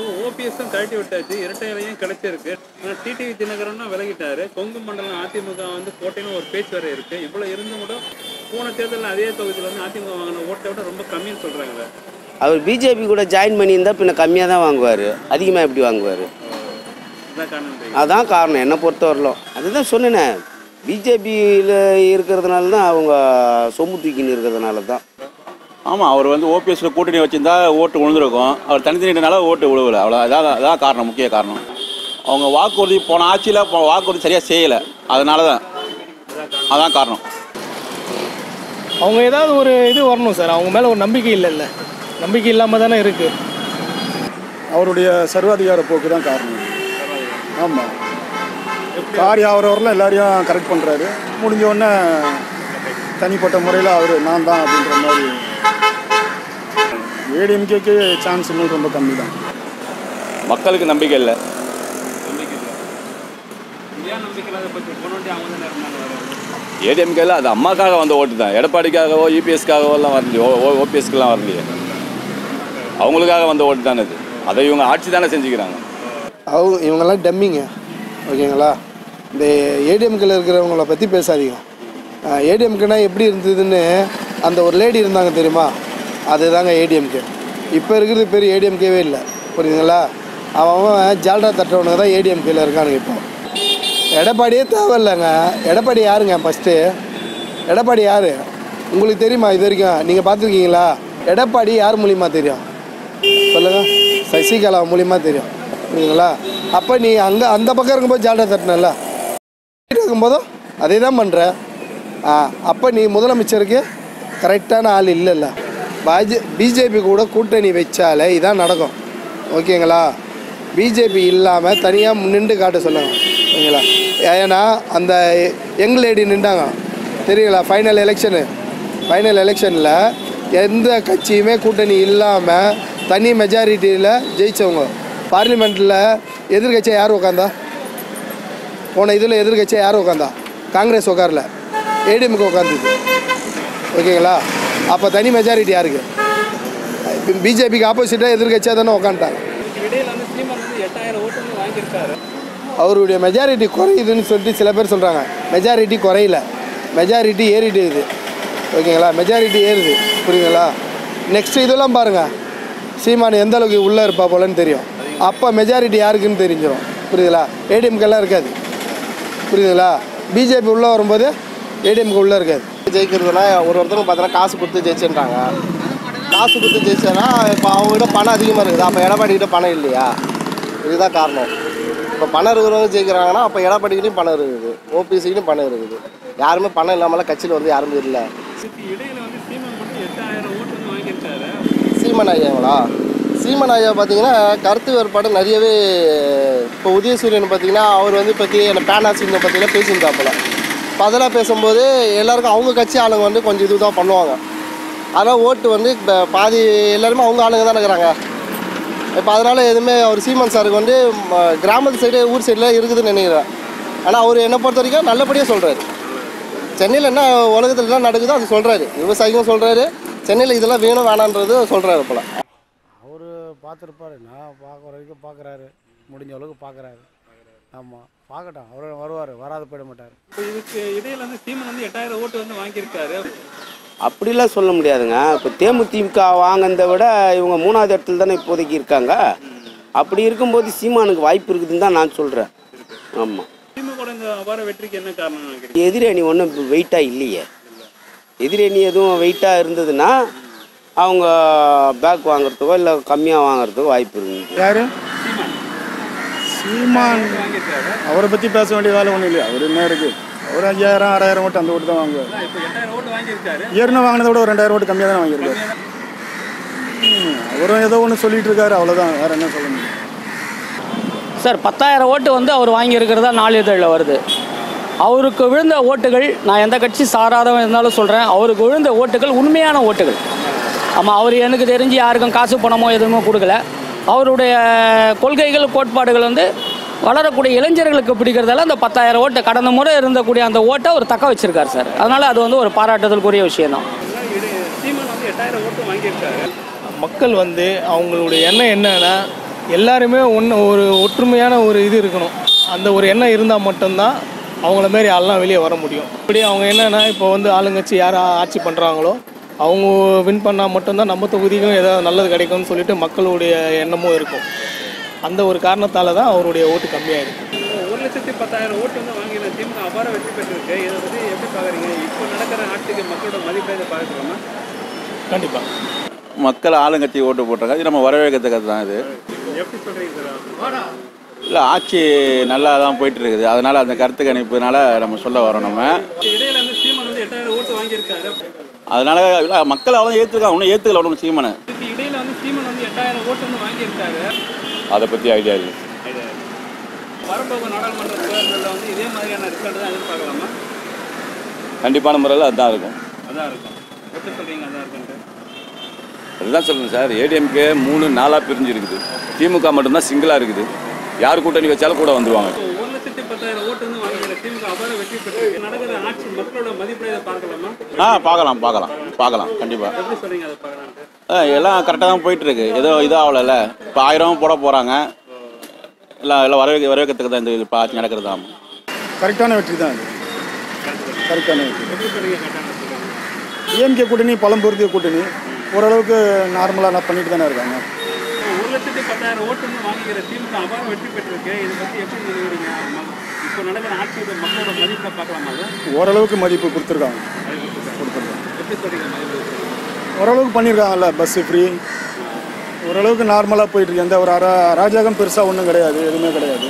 OPS கழட்டி விட்டாச்சு இரட்டை இலையும் கிடைச்சிருக்கு ஆனா டிடிவி தினகரன்னா விலகிட்டாரு கொங்கு மண்டலம் அதிமுக வந்து கோட்டையிலும் ஒரு பேச்சு வேற இருக்கு இவ்வளவு இருந்தும் கூட போன தேர்தலில் அதே தொகுதியில் வந்து அதிமுக வாங்கின ஓட்டை விட ரொம்ப கம்மின்னு சொல்றாங்களே அவர் பிஜேபி கூட ஜாயின் பண்ணியிருந்தா பின்ன கம்மியாக தான் வாங்குவார் அதிகமாக எப்படி வாங்குவார் இதான் காரணம் அதான் காரணம் என்னை பொறுத்தவரையிலும் அதுதான் சொன்னேனே பிஜேபியில் இருக்கிறதுனால தான் அவங்க சொம்பு தூக்கின்னு இருக்கிறதுனால தான் ஆமாம் அவர் வந்து ஓபிஎஸ்ல கூட்டணி வச்சிருந்தா ஓட்டு விழுந்திருக்கும் அவர் தனித்தனினால ஓட்டு விழுவல அவ்வளோ அதான் அதான் காரணம் முக்கிய காரணம் அவங்க வாக்குறுதி போன ஆட்சியில் வாக்குறுதி சரியாக செய்யலை அதனால தான் அதான் காரணம் அவங்க ஏதாவது ஒரு இது வரணும் சார் அவங்க மேலே ஒரு நம்பிக்கை இல்லைல்ல நம்பிக்கை இல்லாமல் தானே இருக்குது அவருடைய சர்வாதிகார போக்கு தான் காரணம் ஆமாம் காரியம் அவரவரெலாம் எல்லாரையும் கரெக்ட் பண்ணுறாரு முடிஞ்ச உடனே தனிப்பட்ட முறையில் அவர் நான் தான் அப்படின்ற மாதிரி ஏடிஎம்கேக்கு சான்ஸ் இன்னும் ரொம்ப கம்மி தான் மக்களுக்கு நம்பிக்கை இல்லை ஏன் நம்பிக்கை இல்லாத பற்றி போன வாட்டி அவங்க தானே இருந்தாங்க வேற ஏடிஎம்கேல அது அம்மாக்காக வந்த ஓட்டு தான் எடப்பாடிக்காகவோ யூபிஎஸ்க்காகவோ எல்லாம் வரலையே ஓபிஎஸ்க்கெல்லாம் வரலையே அவங்களுக்காக வந்த ஓட்டு தானே இது அதை இவங்க ஆட்சி தானே செஞ்சுக்கிறாங்க அவங்க இவங்கெல்லாம் டம்மிங்க ஓகேங்களா இந்த ஏடிஎம்கில் இருக்கிறவங்கள பற்றி பேசாதீங்க ஏடிஎம்கேனா எப்படி இருந்ததுன்னு அந்த ஒரு லேடி இருந்தாங்க தெரியுமா அதுதாங்க ஏடிஎம்கே இப்போ இருக்கிறது பேர் ஏடிஎம்கேவே இல்லை புரியுதுங்களா அவன் அவன் ஜால்டா தட்டுறவனுங்க தான் ஏடிஎம்கேல இருக்கானுங்க இப்போ எடப்பாடியே தேவையில்லைங்க எடப்பாடி யாருங்க ஃபஸ்ட்டு எடப்பாடி யார் உங்களுக்கு தெரியுமா இது வரைக்கும் நீங்கள் பார்த்துருக்கீங்களா எடப்பாடி யார் மூலியமாக தெரியும் சொல்லுங்கள் சசிகலா மூலியமா தெரியும் புரியுதுங்களா அப்போ நீ அங்கே அந்த பக்கம் இருக்கும்போது ஜால்டா தட்டினல இருக்கும்போதும் அதே தான் பண்ணுற ஆ அப்போ நீ முதலமைச்சருக்கு கரெக்டான ஆள் இல்லைல்ல பாஜ பிஜேபி கூட கூட்டணி வச்சாலே இதான் நடக்கும் ஓகேங்களா பிஜேபி இல்லாமல் தனியாக நின்று காட்ட சொல்லுங்க ஓகேங்களா ஏன்னா அந்த யங் லேடி நின்றாங்க தெரியுங்களா ஃபைனல் எலெக்ஷனு ஃபைனல் எலெக்ஷனில் எந்த கட்சியுமே கூட்டணி இல்லாமல் தனி மெஜாரிட்டியில் ஜெயித்தவங்க பார்லிமெண்ட்டில் எதிர்கட்சியாக யார் உட்காந்தா போன இதில் எதிர்கட்சியாக யார் உட்காந்தா காங்கிரஸ் உட்காரல ஏடிஎம்கே உட்காந்துது ஓகேங்களா அப்போ தனி மெஜாரிட்டி யாருக்கு பிஜேபிக்கு ஆப்போசிட்டாக எதிர்கட்சியாக தானே உட்காந்துட்டாங்க இதுக்கு இடையில வந்து சீமான் வந்து எட்டாயிரம் ஓட்டு வந்து வாங்கியிருக்காரு அவருடைய மெஜாரிட்டி குறையுதுன்னு சொல்லிட்டு சில பேர் சொல்கிறாங்க மெஜாரிட்டி குறையல மெஜாரிட்டி ஏறிட்டு இருக்குது ஓகேங்களா மெஜாரிட்டி ஏறுது புரியுதுங்களா நெக்ஸ்ட் இதெல்லாம் பாருங்கள் சீமான் எந்த அளவுக்கு உள்ளே இருப்பா போலன்னு தெரியும் அப்போ மெஜாரிட்டி யாருக்குன்னு தெரிஞ்சிடும் புரியுதுங்களா ஏடிஎம்கெல்லாம் இருக்காது புரியுதுங்களா பிஜேபி உள்ளே வரும்போது ஏடிஎம்கே உள்ளே இருக்காது ஜெயிக்கிறதுனா ஒரு ஒருத்தவங்க பார்த்தோன்னா காசு கொடுத்து ஜெயிச்சுன்றாங்க காசு கொடுத்து ஜெயிச்சேன்னா இப்போ அவங்ககிட்ட பணம் அதிகமாக இருக்குது அப்போ எடப்பாடிக்கிட்ட பணம் இல்லையா இதுதான் காரணம் இப்போ பணம் இருக்கிறவங்க ஜெயிக்கிறாங்கன்னா அப்போ எடப்பாடிக்கிட்டையும் பணம் இருக்குது ஓபிசிக்கிட்டையும் பணம் இருக்குது யாருமே பணம் இல்லாமலாம் கட்சியில் வந்து யாருமே இல்லை இதுக்கு இடையில வந்து சீமான் மட்டும் எட்டாயிரம் ஓட்டு வந்து வாங்கியிருக்காரு சீமன் ஐயாங்களா சீமன் ஐயா பார்த்தீங்கன்னா கருத்து வேறுபாடு நிறையவே இப்போ உதயசூரியன் பார்த்தீங்கன்னா அவர் வந்து பற்றி என்ன பேனாசிங்க பார்த்தீங்கன்னா பேசியிருந்தாப்புல இப்போ அதெல்லாம் பேசும்போது எல்லாருக்கும் அவங்க கட்சி ஆளுங்க வந்து கொஞ்சம் இதுதான் பண்ணுவாங்க அதனால் ஓட்டு வந்து இப்போ பாதி எல்லாருமே அவங்க ஆளுங்க தான் இருக்கிறாங்க இப்போ அதனால் எதுவுமே அவர் சீமன் சாருக்கு வந்து ம, கிராமத்து சைடு ஊர் சைடில் இருக்குதுன்னு நினைக்கிறேன் ஆனால் அவர் என்னை பொறுத்த வரைக்கும் நல்லபடியாக சொல்கிறாரு சென்னையில் என்ன உலகத்தில் என்ன நடக்குதோ அது சொல்கிறாரு விவசாயிக்கும் சொல்கிறாரு சென்னையில் இதெல்லாம் வேணும் வேணான்றது சொல்கிறாரு போல அவர் பார்த்துருப்பாரு நான் பார்க்குற வரைக்கும் பார்க்குறாரு முடிஞ்ச அளவுக்கு பார்க்குறாரு ஆமாம் பார்க்கட்டும் அவர் வருவார் வராது போயிட மாட்டார் இப்போ இதுக்கு இடையில வந்து சீமான் வந்து எட்டாயிரம் ஓட்டு வந்து வாங்கியிருக்காரு அப்படிலாம் சொல்ல முடியாதுங்க இப்போ தேமுதிக வாங்கினதை விட இவங்க மூணாவது இடத்துல தானே இப்போதைக்கு இருக்காங்க அப்படி இருக்கும்போது சீமானுக்கு வாய்ப்பு இருக்குதுன்னு தான் நான் சொல்கிறேன் ஆமாம் திமுக இந்த அபார வெற்றிக்கு என்ன காரணம் நினைக்கிறீங்க எதிரணி ஒன்றும் வெயிட்டாக இல்லையே எதிரணி எதுவும் வெயிட்டாக இருந்ததுன்னா அவங்க பேக் வாங்குறதுக்கோ இல்லை கம்மியாக வாங்குறதுக்கோ வாய்ப்பு இருக்குது யார் சீமான் வாங்கியிருக்காரு அவரை பற்றி பேச வேண்டிய வேலை ஒன்றும் இல்லை அவர் என்ன இருக்குது அவர் ஐயாயிரம் ஆறாயிரம் ஓட்டு அந்த ஓட்டு தான் வாங்குவார் இப்போ எட்டாயிரம் ஓட்டு வாங்கியிருக்காரு ஏற்கனவே வாங்கினதை விட ஒரு ரெண்டாயிரம் ஓட்டு கம்மியாக தான் வாங்கியிருக்காரு ம், அவரும் ஏதோ ஒன்று சொல்லிட்டு இருக்காரு அவ்வளோதான் வேற என்ன சொல்ல முடியும் சார் பத்தாயிரம் ஓட்டு வந்து அவர் வாங்கியிருக்கிறதா நாளிதழில் வருது அவருக்கு விழுந்த ஓட்டுகள் நான் எந்த கட்சி சாராதவன் இருந்தாலும் சொல்கிறேன் அவருக்கு விழுந்த ஓட்டுகள் உண்மையான ஓட்டுகள் ஆமாம் அவர் எனக்கு தெரிஞ்சு யாருக்கும் காசு பணமோ எதுவுமே கொடுக்கல அவருடைய கொள்கைகள் கோட்பாடுகள் வந்து வளரக்கூடிய இளைஞர்களுக்கு பிடிக்கிறதால அந்த பத்தாயிரம் ஓட்டு கடந்த முறை இருந்தக்கூடிய அந்த ஓட்டை அவர் தக்க வச்சிருக்காரு சார் அதனால் அது வந்து ஒரு பாராட்டுதலுக்குரிய விஷயம்தான் சீமான் வந்து எட்டாயிரம் ஓட்டு வாங்கியிருக்காரு மக்கள் வந்து அவங்களுடைய எண்ணம் என்னன்னா எல்லாருமே ஒன்று ஒரு ஒற்றுமையான ஒரு இது இருக்கணும் அந்த ஒரு எண்ணம் இருந்தால் மட்டும்தான் அவங்கள மாரி ஆள்லாம் வெளியே வர முடியும் இப்படி அவங்க என்னென்னா இப்போ வந்து ஆளுங்கட்சி யார் ஆட்சி பண்ணுறாங்களோ அவங்க வின் பண்ணால் மட்டும்தான் நம்ம தொகுதிக்கும் ஏதாவது நல்லது கிடைக்கும்னு சொல்லிட்டு மக்களுடைய எண்ணமும் இருக்கும் அந்த ஒரு காரணத்தால் தான் அவருடைய ஓட்டு கம்மியாக இருக்குது ஒரு லட்சத்தி பத்தாயிரம் ஓட்டு வந்து வாங்கின திமுக அபார வெற்றி பெற்றிருக்கு இதை பற்றி எப்படி பார்க்குறீங்க இப்போ நடக்கிற ஆட்சிக்கு மக்களோட மதிப்பை இதை பார்க்கலாமா கண்டிப்பாக மக்கள் ஆளுங்கட்சி ஓட்டு போட்டிருக்காங்க இது நம்ம வரவேற்கத்தக்கது தான் இது எப்படி சொல்கிறீங்க சார் இல்லை ஆட்சி நல்லா தான் போயிட்டு இருக்குது அதனால அந்த கருத்து கணிப்புனால நம்ம சொல்ல வரோம் நம்ம இடையில வந்து சீமான் வந்து எட்டாயிரம் ஓட்டு வாங்கியிருக்காரு அதனால இல்ல, மக்கள் அவ்வளோ ஏற்றுக்காங்க ஒன்றும் ஏற்றுக்கல ஒன்றும் சீமனை இதுக்கு இடையில வந்து சீமான் வந்து எட்டாயிரம் ஓட்டு வந்து வாங்கியிருக்காரு அதை பற்றி ஐடியா இல்லை வரப்போகும் நாடாளுமன்ற தேர்தலில் வந்து இதே மாதிரியான ரிசல்ட் தான் எதிர்பார்க்கலாமா கண்டிப்பான முறையில் அதுதான் இருக்கும் அதான் இருக்கும் எப்படி சொல்கிறீங்க அதான் இருக்குன்ட்டு அதுதான் சொல்லுங்கள் சார் ஏடிஎம்கே மூணு நாலாக பிரிஞ்சிருக்குது திமுக மட்டும்தான் சிங்கிளாக இருக்குது யார் கூட்டணி வச்சாலும் கூட வந்துருவாங்க இப்போ ஒரு லட்சத்தி பத்தாயிரம் ஓட்டு வந்து வாங்கிக்கிற திமுக அபார வெற்றி பெற்றிருக்கு நடக்கிற ஆட்சி மக்களோட மதிப்பை இதை பார்க்கலாமா ஆ பார்க்கலாம் பார்க்கலாம் பார்க்கலாம் கண்டிப்பாக எப்படி சொல்கிறீங்க அதை பார்க்கலான்ட்டு எல்லாம் கரெக்டாக தான் போயிட்டுருக்கு ஏதோ இதாகல இப்போ ஆயிரம் போட போகிறாங்க எல்லாம் எல்லாம் வரவேற்க வரவேற்கத்தக்க தான் இந்த இப்போ ஆட்சி நடக்கிறது தான் கரெக்டான வெற்றி தான் இது கரெக்டான வெற்றி எப்படி சொல்கிறீங்க கரெக்டான சொல்லுங்க டிஎம்கே கூட்டணி பலம் பொருத்திய கூட்டணி ஓரளவுக்கு நார்மலாக நான் பண்ணிட்டு தானே இருக்காங்க ஒரு லட்சத்தி பத்தாயிரம் ஓட்டு வந்து வாங்கிக்கிற திமுக அபார வெற்றி பெற்றிருக்கு இதை பற்றி எப்படி நினைக்கிறீங்க இப்போ நடக்கிற ஆட்சியோட மக்களோட மதிப்பை பார்க்கலாமா அது ஓரளவுக்கு மதிப்பு கொடுத்துருக்காங்க கொடுத்துருக்காங்க எப்படி சொல்கிறீங்க மதிப்பு ஓரளவுக்கு பண்ணியிருக்காங்கல்ல பஸ்ஸு ஃப்ரீ ஓரளவுக்கு நார்மலாக போயிட்டுருக்கு எந்த ஒரு அரா அராஜகம் பெருசாக ஒன்றும் கிடையாது எதுவுமே கிடையாது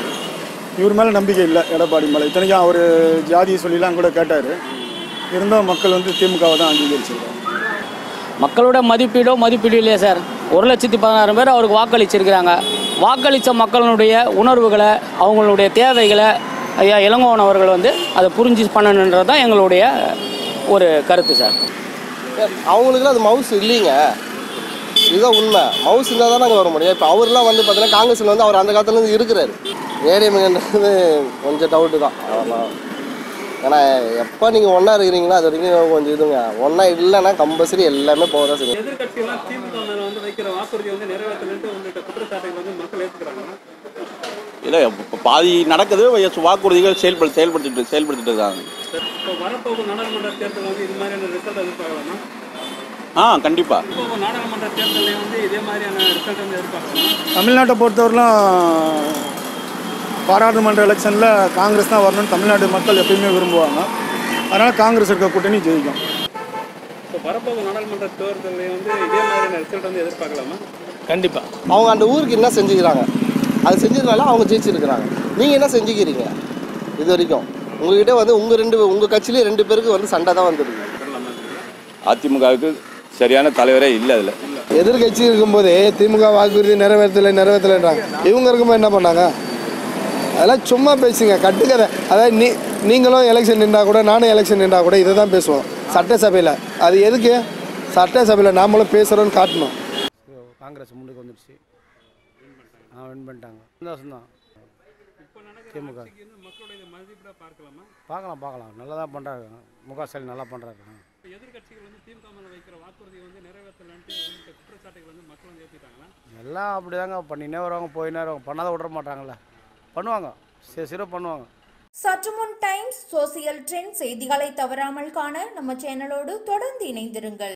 இவர் மேலே நம்பிக்கை இல்லை எடப்பாடி மேலே இத்தனைக்கும் அவர் ஜாதியை சொல்லிலாம் கூட கேட்டார் இருந்தும் மக்கள் வந்து திமுகவை தான் அங்கீகரிச்சிருக்காங்க மக்களோட மதிப்பீடோ மதிப்பீடு இல்லையா சார் ஒரு லட்சத்தி பதினாயிரம் பேர் அவருக்கு வாக்களிச்சிருக்கிறாங்க வாக்களித்த மக்களுடைய உணர்வுகளை அவங்களுடைய தேவைகளை ஐயா இளங்கோவன் அவர்கள் வந்து அதை புரிஞ்சு பண்ணணுன்றது தான் எங்களுடைய ஒரு கருத்து சார் அவங்களுக்குலாம் அது மவுஸ் இல்லைங்க இதுதான் உண்மை மவுஸ் இருந்தால் தான் நாங்கள் வர முடியும் இப்போ அவர்லாம் வந்து பார்த்தீங்கன்னா காங்கிரஸில் வந்து அவர் அந்த காலத்துலேருந்து இருக்கிறாரு ஏடிஎம்ன்றது கொஞ்சம் டவுட்டு தான் அவ்வளோதான் ஏன்னா எப்போ நீங்கள் ஒன்றா இருக்கிறீங்களோ அது வரைக்கும் கொஞ்சம் இதுங்க ஒன்றா இல்லைன்னா கம்பல்சரி எல்லாமே போக தான் செய்யும் எதிர்கட்சியெல்லாம் திமுக மேல வந்து வைக்கிற வாக்குறுதி வந்து நிறைவேற்றலன்ட்டு உள்ளிட்ட குற்றச்சாட்டுகள் வந்து மக்கள் ஏற்றுக்கிறாங்க இல்லை இப்போ பாதி நடக்குது வய- வாக்குறுதிகள் செயல்படு செயல்படுத்திட்டு செயல்படுத்திட்டு இருக்காங்க இப்போ வரப்போகும் நாடாளுமன்ற தேர்தல் வந்து இது மாதிரியான ரிசல்ட் எதிர்பார்க்கலாமா ஆ கண்டிப்பாக இப்போ நாடாளுமன்ற தேர்தலில் வந்து இதே மாதிரியான ரிசல்ட் வந்து எதிர்பார்க்கலாமா தமிழ்நாட்டை பொறுத்தவரையிலும் பாராளுமன்ற எலெக்ஷனில் காங்கிரஸ் தான் வரணும்னு தமிழ்நாடு மக்கள் எப்பயுமே விரும்புவாங்க அதனால் காங்கிரஸ் இருக்க கூட்டணி ஜெயிக்கும் இப்போ வரப்போகும் நாடாளுமன்ற தேர்தலில் வந்து இதே மாதிரியான ரிசல்ட் வந்து எதிர்பார்க்கலாமா கண்டிப்பாக அவங்க அந்த ஊருக்கு என்ன செஞ்சுக்கிறாங்க அது செஞ்சதுனால அவங்க ஜெயிச்சிருக்கிறாங்க நீங்கள் என்ன செஞ்சுக்கிறீங்க இது வரைக்கும் உங்ககிட்ட வந்து உங்கள் ரெண்டு உங்கள் கட்சியிலே ரெண்டு பேருக்கு வந்து சண்டை தான் வந்துருக்கு அதிமுகவுக்கு சரியான தலைவரே இல்லை அதில் எதிர்கட்சி இருக்கும்போதே திமுக வாக்குறுதி நிறைவேற்றலை நிறைவேற்றலைன்றாங்க இவங்க இருக்கும்போது என்ன பண்ணாங்க அதெல்லாம் சும்மா பேசுங்க கட்டுக்கதை அதாவது நீ நீங்களும் எலெக்ஷன் நின்றா கூட நானும் எலெக்ஷன் நின்றா கூட இதை தான் பேசுவோம் சட்டசபையில் அது எதுக்கு சட்டசபையில் நாமளும் பேசுகிறோன்னு காட்டணும் காங்கிரஸ் முன்னுக்கு வந்துடுச்சு ஆ வின் பண்ணிட்டாங்க சந்தோஷம்தான் திமுக மக்களுடைய மதிப்பீடாக பார்க்கலாமா பார்க்கலாம் பார்க்கலாம் நல்லா தான் பண்ணுறாரு முக ஸ்டாலின் நல்லா பண்ணுறாரு இப்போ எதிர்கட்சிகள் வந்து திமுக மேல வைக்கிற வாக்குறுதி வந்து நிறைவேற்றலன்ட்டு உள்ளிட்ட குற்றச்சாட்டுகள் வந்து மக்கள் வந்து ஏற்றுட்டாங்களா எல்லாம் அப்படி தாங்க பண்ணினே வருவாங்க போயினே வருவாங்க பண்ணாத விட மாட்டாங்கல்ல பண்ணுவாங்க சரி சிறப்பு பண்ணுவாங்க சற்று முன் டைம்ஸ் சோசியல் ட்ரெண்ட் செய்திகளை தவறாமல் காண நம்ம சேனலோடு தொடர்ந்து இணைந்திருங்கள்